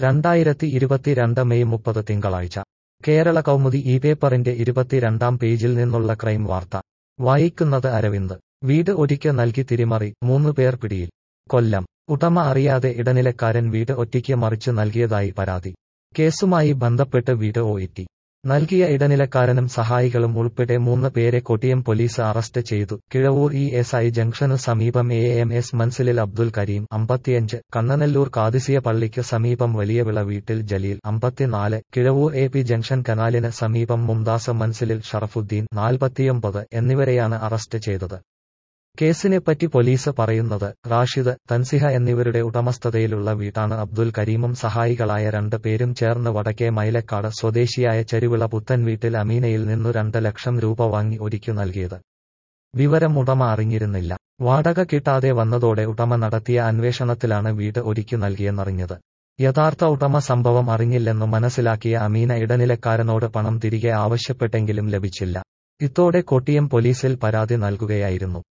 രണ്ടായിരത്തി ഇരുപത്തിരണ്ട് മെയ് മുപ്പത് തിങ്കളാഴ്ച കേരള കൗമുദി ഈ പേപ്പറിന്റെ ഇരുപത്തിരണ്ടാം പേജിൽ നിന്നുള്ള ക്രൈം വാർത്ത വായിക്കുന്നത് അരവിന്ദ് വീട് ഒറ്റിക്ക് നൽകി തിരിമറി മൂന്ന് പേർ പിടിയിൽ കൊല്ലം ഉടമ അറിയാതെ ഇടനിലക്കാരൻ വീട് ഒറ്റിക്ക് മറിച്ചു നൽകിയതായി പരാതി കേസുമായി ബന്ധപ്പെട്ട് വീട് ഒറ്റി നൽകിയ ഇടനിലക്കാരനും സഹായികളും ഉൾപ്പെടെ മൂന്ന് പേരെ കൊട്ടിയം പോലീസ് അറസ്റ്റ് ചെയ്തു കിഴവൂർ ഇ എസ് ഐ ജംഗ്ഷനു സമീപം എ എം എസ് മൻസിലിൽ അബ്ദുൽ കരീം അമ്പത്തിയഞ്ച് കണ്ണനല്ലൂർ കാദിസിയ പള്ളിക്ക് സമീപം വലിയവിള വീട്ടിൽ ജലീൽ അമ്പത്തിനാല് കിഴവൂർ എ പി ജംഗ്ഷൻ കനാലിന് സമീപം മുംതാസ് മൻസിലിൽ ഷറഫുദ്ദീൻ നാൽപ്പത്തിയൊമ്പത് എന്നിവരെയാണ് അറസ്റ്റ് ചെയ്തത് കേസിനെപ്പറ്റി പോലീസ് പറയുന്നത് റാഷിദ് തൻസിഹ എന്നിവരുടെ ഉടമസ്ഥതയിലുള്ള വീട്ടാണ് അബ്ദുൽ കരീമും സഹായികളായ രണ്ട് പേരും ചേർന്ന് വടക്കേ മൈലക്കാട് സ്വദേശിയായ ചെരുവിള പുത്തൻ വീട്ടിൽ അമീനയിൽ നിന്നു രണ്ട് ലക്ഷം രൂപ വാങ്ങി ഒരുക്കു നൽകിയത് വിവരം ഉടമ അറിഞ്ഞിരുന്നില്ല വാടക കിട്ടാതെ വന്നതോടെ ഉടമ നടത്തിയ അന്വേഷണത്തിലാണ് വീട് ഒരുക്കു നൽകിയെന്നറിഞ്ഞത് യഥാർത്ഥ ഉടമ സംഭവം അറിഞ്ഞില്ലെന്നു മനസ്സിലാക്കിയ അമീന ഇടനിലക്കാരനോട് പണം തിരികെ ആവശ്യപ്പെട്ടെങ്കിലും ലഭിച്ചില്ല ഇതോടെ കൊട്ടിയം പോലീസിൽ പരാതി നൽകുകയായിരുന്നു